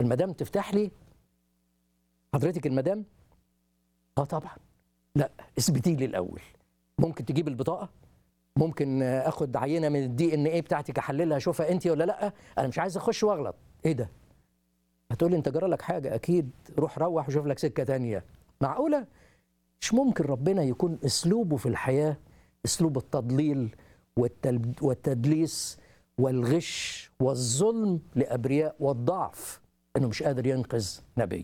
المدام تفتح لي حضرتك المدام اه طبعا لا اثبتي لي الاول ممكن تجيب البطاقه ممكن آه، اخد عينه من الدي ان ايه بتاعتك احللها اشوفها انت ولا لا انا مش عايز اخش واغلط ايه ده هتقولي انت جرى لك حاجه اكيد روح روح وشوف لك سكه تانية معقوله مش ممكن ربنا يكون اسلوبه في الحياه اسلوب التضليل والتل- والتدليس والغش والظلم لابرياء والضعف انه مش قادر ينقذ نبيه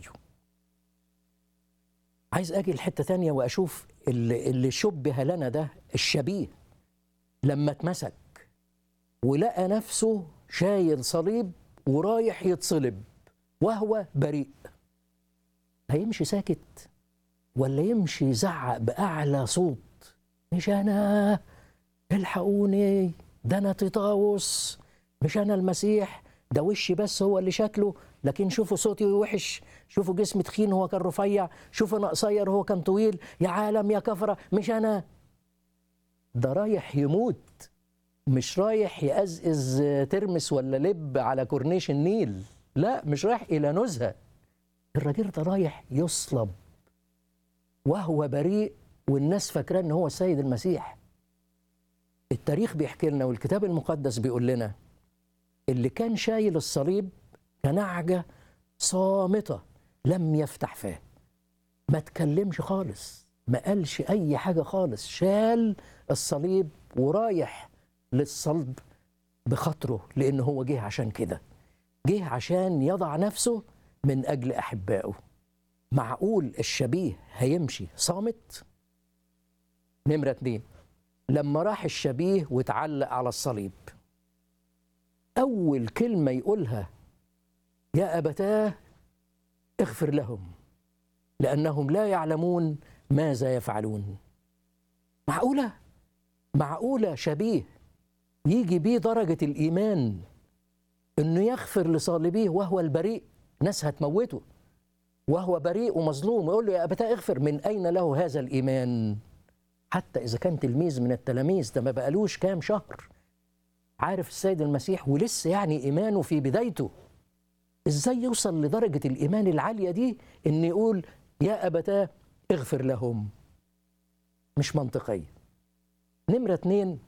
عايز اجي لحته تانية واشوف اللي, اللي شبه لنا ده الشبيه لما اتمسك ولقى نفسه شايل صليب ورايح يتصلب وهو بريء هيمشي ساكت ولا يمشي يزعق بأعلى صوت مش أنا الحقوني ده أنا تيطاوس مش أنا المسيح ده وشي بس هو اللي شكله لكن شوفوا صوتي وحش شوفوا جسمي تخين هو كان رفيع شوفوا أنا قصير هو كان طويل يا عالم يا كفرة مش أنا ده رايح يموت مش رايح يقزقز ترمس ولا لب على كورنيش النيل لا مش رايح إلى نزهة الراجل ده رايح يصلب وهو بريء والناس فاكراه ان هو السيد المسيح التاريخ بيحكي لنا والكتاب المقدس بيقول لنا اللي كان شايل الصليب كنعجة صامتة لم يفتح فاه ما تكلمش خالص ما قالش أي حاجة خالص شال الصليب ورايح للصلب بخاطره لأن هو جه عشان كده جه عشان يضع نفسه من أجل أحبائه معقول الشبيه هيمشي صامت نمرة اتنين لما راح الشبيه واتعلق على الصليب أول كلمة يقولها يا أبتاه اغفر لهم لأنهم لا يعلمون ماذا يفعلون معقولة معقولة شبيه يجي بيه درجة الإيمان إنه يغفر لصالبيه وهو البريء ناس هتموته وهو بريء ومظلوم يقول له يا أبتاه اغفر من أين له هذا الإيمان حتى إذا كان تلميذ من التلاميذ ده ما بقالوش كام شهر عارف السيد المسيح ولسه يعني إيمانه في بدايته إزاي يوصل لدرجة الإيمان العالية دي إن يقول يا أبتاه اغفر لهم مش منطقية نمرة اتنين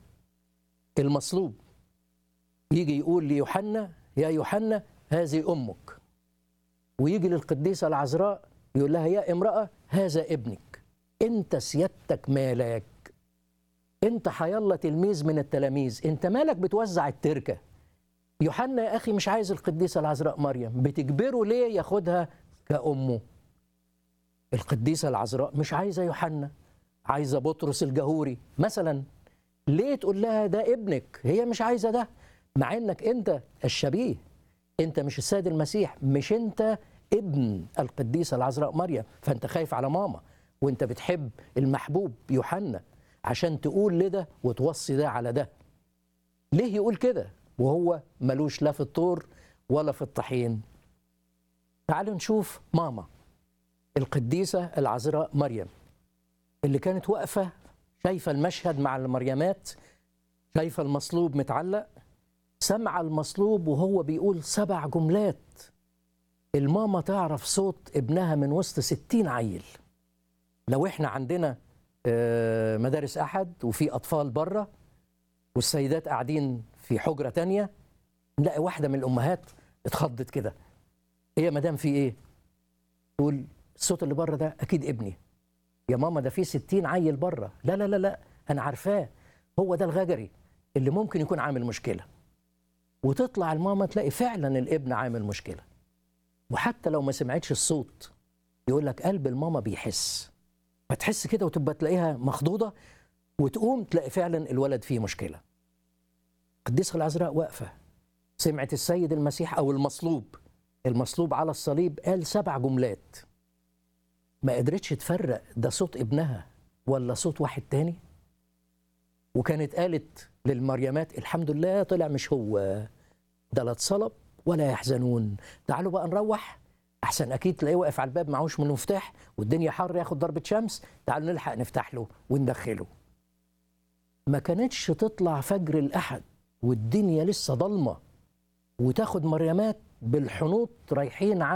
المصلوب يجي يقول ليوحنا يا يوحنا هذه أمك ويجي للقديسة العذراء يقول لها يا امرأة هذا ابنك انت سيادتك مالك انت حيالله تلميذ من التلاميذ انت مالك بتوزع التركة يوحنا يا أخي مش عايز القديسة العذراء مريم بتجبره ليه ياخدها كأمه القديسة العذراء مش عايزة يوحنا عايزة بطرس الجهوري مثلا ليه تقول لها ده ابنك هي مش عايزة ده مع انك انت الشبيه انت مش السيد المسيح مش انت ابن القديسة العذراء مريم فانت خايف على ماما وانت بتحب المحبوب يوحنا عشان تقول لده وتوصي ده على ده ليه يقول كده وهو ملوش لا في الطور ولا في الطحين تعالوا نشوف ماما القديسة العذراء مريم اللي كانت واقفة شايفة المشهد مع المريمات شايفة المصلوب متعلق سمع المصلوب وهو بيقول سبع جملات الماما تعرف صوت ابنها من وسط ستين عيل لو احنا عندنا آه، مدارس أحد وفي أطفال بره والسيدات قاعدين في حجرة تانية نلاقي واحدة من الأمهات اتخضت كده ايه يا مدام في ايه تقول الصوت اللي بره ده أكيد ابني يا ماما ده في ستين عيل بره لا لا لا لا أنا عارفاه هو ده الغجري اللي ممكن يكون عامل مشكلة وتطلع الماما تلاقي فعلا الابن عامل مشكلة وحتى لو ما سمعتش الصوت يقول لك قلب الماما بيحس فتحس كده وتبقى تلاقيها مخضوضة وتقوم تلاقي فعلا الولد فيه مشكلة القديسة العذراء واقفة سمعت السيد المسيح أو المصلوب المصلوب على الصليب قال سبع جملات ما قدرتش تفرق ده صوت ابنها ولا صوت واحد تاني وكانت قالت للمريمات الحمد لله طلع مش هو ده لا اتصلب ولا يحزنون تعالوا بقى نروح احسن اكيد تلاقيه واقف على الباب معهوش من مفتاح والدنيا حر ياخد ضربه شمس تعالوا نلحق نفتح له وندخله ما كانتش تطلع فجر الاحد والدنيا لسه ضلمه وتاخد مريمات بالحنوط رايحين